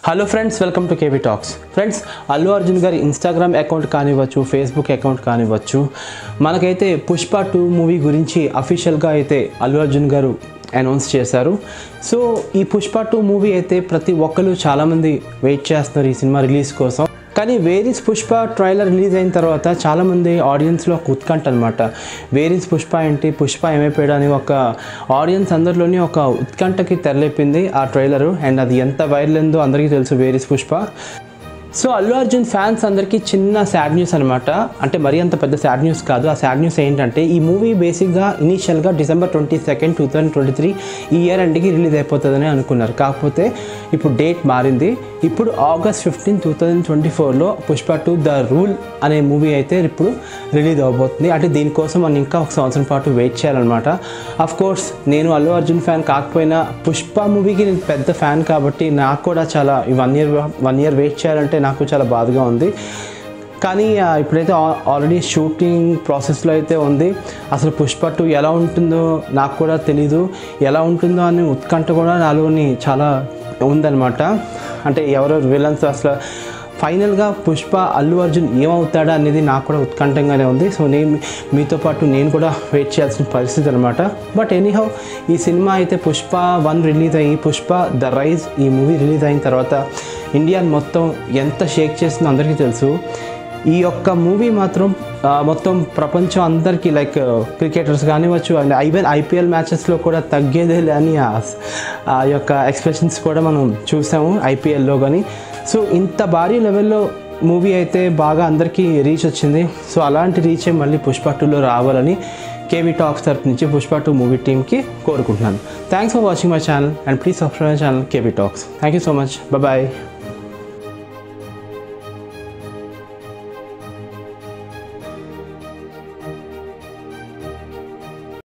hello friends welcome to KV talks friends Allu Arjun గారి Instagram account కానివ్వచ్చు Facebook account కానివ్వచ్చు మనకైతే పుష్ప టూ మూవీ గురించి అఫీషియల్గా అయితే అల్లు అర్జున్ గారు అనౌన్స్ చేశారు సో ఈ పుష్ప టూ మూవీ అయితే ప్రతి ఒక్కరు చాలామంది వెయిట్ చేస్తున్నారు ఈ సినిమా రిలీజ్ కోసం కానీ వేరీస్ పుష్ప ట్రైలర్ రిలీజ్ అయిన తర్వాత చాలామంది ఆడియన్స్లో ఒక ఉత్కంఠ అనమాట వేరీస్ పుష్ప ఏంటి పుష్ప ఏమైపోయాడు అని ఒక ఆడియన్స్ అందరిలోని ఒక ఉత్కంఠకి తెరలేపింది ఆ ట్రైలరు అండ్ అది ఎంత వైరల్ ఉందో అందరికీ తెలుసు వేరీస్ పుష్ప సో అల్లు అర్జున్ ఫ్యాన్స్ అందరికీ చిన్న సాడ్ న్యూస్ అనమాట అంటే మరీ అంత పెద్ద సాడ్ న్యూస్ కాదు ఆ సాడ్ న్యూస్ ఏంటంటే ఈ మూవీ బేసిక్గా ఇనీషియల్గా December twenty second two thousand twenty three ఈ ఇయర్ ఎండ్కి రిలీజ్ అయిపోతుందని అనుకున్నారు కాకపోతే ఇప్పుడు డేట్ మారింది ఇప్పుడు August fifteen two thousand twenty ఫోర్లో పుష్ప టూ ద రూల్ అనే మూవీ అయితే ఇప్పుడు రిలీజ్ అవబోతుంది అంటే దీనికోసం మనం ఇంకా ఒక సంవత్సరం పాటు వెయిట్ చేయాలన్నమాట అఫ్ కోర్స్ నేను అల్లు అర్జున్ ఫ్యాన్ కాకపోయినా పుష్ప మూవీకి నేను పెద్ద ఫ్యాన్ కాబట్టి నాకు కూడా చాలా ఈ one year one year wait చేయాలంటే నాకు చాలా బాధగా ఉంది కానీ ఆ, ఇప్పుడైతే ఆ- ఆల్రెడీ షూటింగ్ ప్రాసెస్లో అయితే ఉంది అసలు పుష్ప టూ ఎలా ఉంటుందో నాకు కూడా తెలీదు ఎలా ఉంటుందో అని ఉత్కంఠ కూడా నాలోని చాలా ఉందన్నమాట అంటే ఎవరెవరు విలన్స్ అసలు ఫైనల్గా పుష్ప అల్లు అర్జున్ ఏమవుతాడా అనేది నాకు కూడా ఉత్కంఠంగానే ఉంది సో నేను మీతో పాటు నేను కూడా వెయిట్ చేయాల్సిన పరిస్థితి అనమాట బట్ ఎనీహౌ ఈ సినిమా అయితే పుష్ప వన్ రిలీజ్ అయ్యి పుష్ప ద రైజ్ ఈ మూవీ రిలీజ్ అయిన తర్వాత ఇండియాని మొత్తం ఎంత షేక్ చేస్తుందో అందరికీ తెలుసు ఈ యొక్క మూవీ మాత్రం ఆ, మొత్తం ప్రపంచం అందరికీ లైక్ క్రికెటర్స్ కానివ్వచ్చు అండ్ ఈవెన్ ఐపీఎల్ మ్యాచెస్లో కూడా తగ్గేదే అని ఆ ఆ యొక్క ఎక్స్ప్రెషన్స్ కూడా మనం చూసాము ఐపీఎల్లో కానీ సో ఇంత భారీ లెవెల్లో మూవీ అయితే బాగా అందరికీ రీచ్ వచ్చింది సో అలాంటి రీచే మళ్ళీ పుష్ప టూలో రావాలని కేవీ టాక్స్ తరపు నుంచి పుష్ప టూ మూవీ టీమ్కి కోరుకుంటున్నాను thanks for watching my channel and please subscribe my channel KV talks thank you so much bye